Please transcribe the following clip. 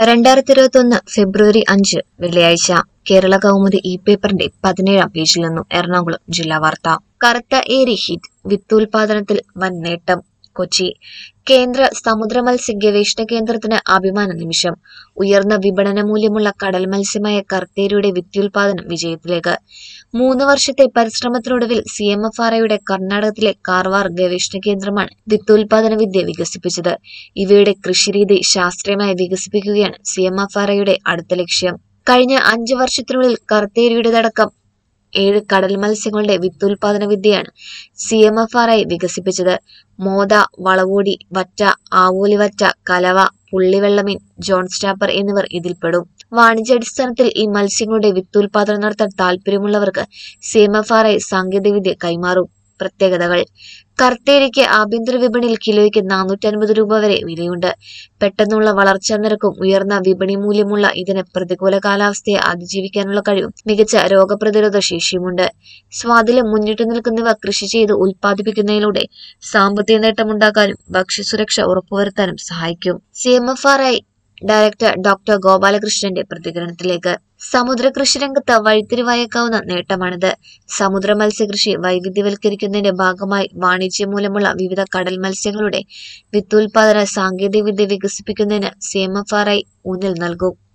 രണ്ടായിരത്തി ഇരുപത്തി ഒന്ന് ഫെബ്രുവരി അഞ്ച് വെള്ളിയാഴ്ച കേരള കൗമുദി ഇ പേപ്പറിന്റെ പതിനേഴാം പേജിൽ നിന്നും എറണാകുളം ജില്ലാ വാർത്ത കറുത്ത ഏരി ഹിറ്റ് വിത്തുൽപാദനത്തിൽ വൻ നേട്ടം കൊച്ചി കേന്ദ്ര സമുദ്ര മത്സ്യ ഗവേഷണ കേന്ദ്രത്തിന് അഭിമാന നിമിഷം ഉയർന്ന വിപണന മൂല്യമുള്ള കടൽ മത്സ്യമായ കർത്തേരിയുടെ വിത്തുൽപാദനം വിജയത്തിലേക്ക് മൂന്ന് വർഷത്തെ പരിശ്രമത്തിനൊടുവിൽ സി എം എഫ് ആർ ഐയുടെ കർണാടകത്തിലെ കാർവാർ ഗവേഷണ കേന്ദ്രമാണ് വിത്തുൽപാദന വിദ്യ വികസിപ്പിച്ചത് ഇവയുടെ കൃഷിരീതി ശാസ്ത്രീയമായി വികസിപ്പിക്കുകയാണ് സി എം എഫ് ആർ ഐയുടെ അടുത്ത ലക്ഷ്യം കഴിഞ്ഞ അഞ്ച് വർഷത്തിനുള്ളിൽ കർത്തേരിയുടേതടക്കം ഏഴ് കടൽ മത്സ്യങ്ങളുടെ വിത്തുൽപാദന വിദ്യയാണ് C M F R I വികസിപ്പിച്ചത് മോത വളവോടി വറ്റ ആവോലിവറ്റ കലവ പുള്ളിവെള്ളമീൻ ജോൺ സ്റ്റാപ്പർ എന്നിവർ ഇതിൽപ്പെടും വാണിജ്യാടിസ്ഥാനത്തിൽ ഈ മത്സ്യങ്ങളുടെ വിത്തുൽപാദനം നടത്താൻ താൽപ്പര്യമുള്ളവർക്ക് C M F R I സാങ്കേതികവിദ്യ കൈമാറും പ്രത്യേകതകൾ കർത്തേരിക്ക് ആഭ്യന്തര വിപണിയിൽ കിലോയ്ക്ക് നാനൂറ്റി അൻപത് രൂപ വരെ വിലയുണ്ട് പെട്ടെന്നുള്ള വളർച്ചാ നിരക്കും ഉയർന്ന വിപണി മൂല്യമുള്ള ഇതിന് പ്രതികൂല കാലാവസ്ഥയെ അതിജീവിക്കാനുള്ള കഴിവും മികച്ച രോഗപ്രതിരോധ ശേഷിയുമുണ്ട് സ്വാദിലും മുന്നിട്ട് നിൽക്കുന്നവ കൃഷി ചെയ്ത് ഉൽപ്പാദിപ്പിക്കുന്നതിലൂടെ സാമ്പത്തിക നേട്ടമുണ്ടാക്കാനും ഭക്ഷ്യസുരക്ഷ ഉറപ്പുവരുത്താനും സഹായിക്കും C M F R I director doctor ഗോപാലകൃഷ്ണന്റെ പ്രതികരണത്തിലേക്ക് സമുദ്ര കൃഷി രംഗത്ത് വഴിത്തിരിവായേക്കാവുന്ന നേട്ടമാണിത് സമുദ്ര മത്സ്യകൃഷി വൈവിധ്യവൽക്കരിക്കുന്നതിന്റെ ഭാഗമായി വാണിജ്യം മൂലമുള്ള വിവിധ കടൽ മത്സ്യങ്ങളുടെ വിത്തുൽപാദന സാങ്കേതികവിദ്യ വികസിപ്പിക്കുന്നതിന് C M F R I ഊന്നൽ നൽകും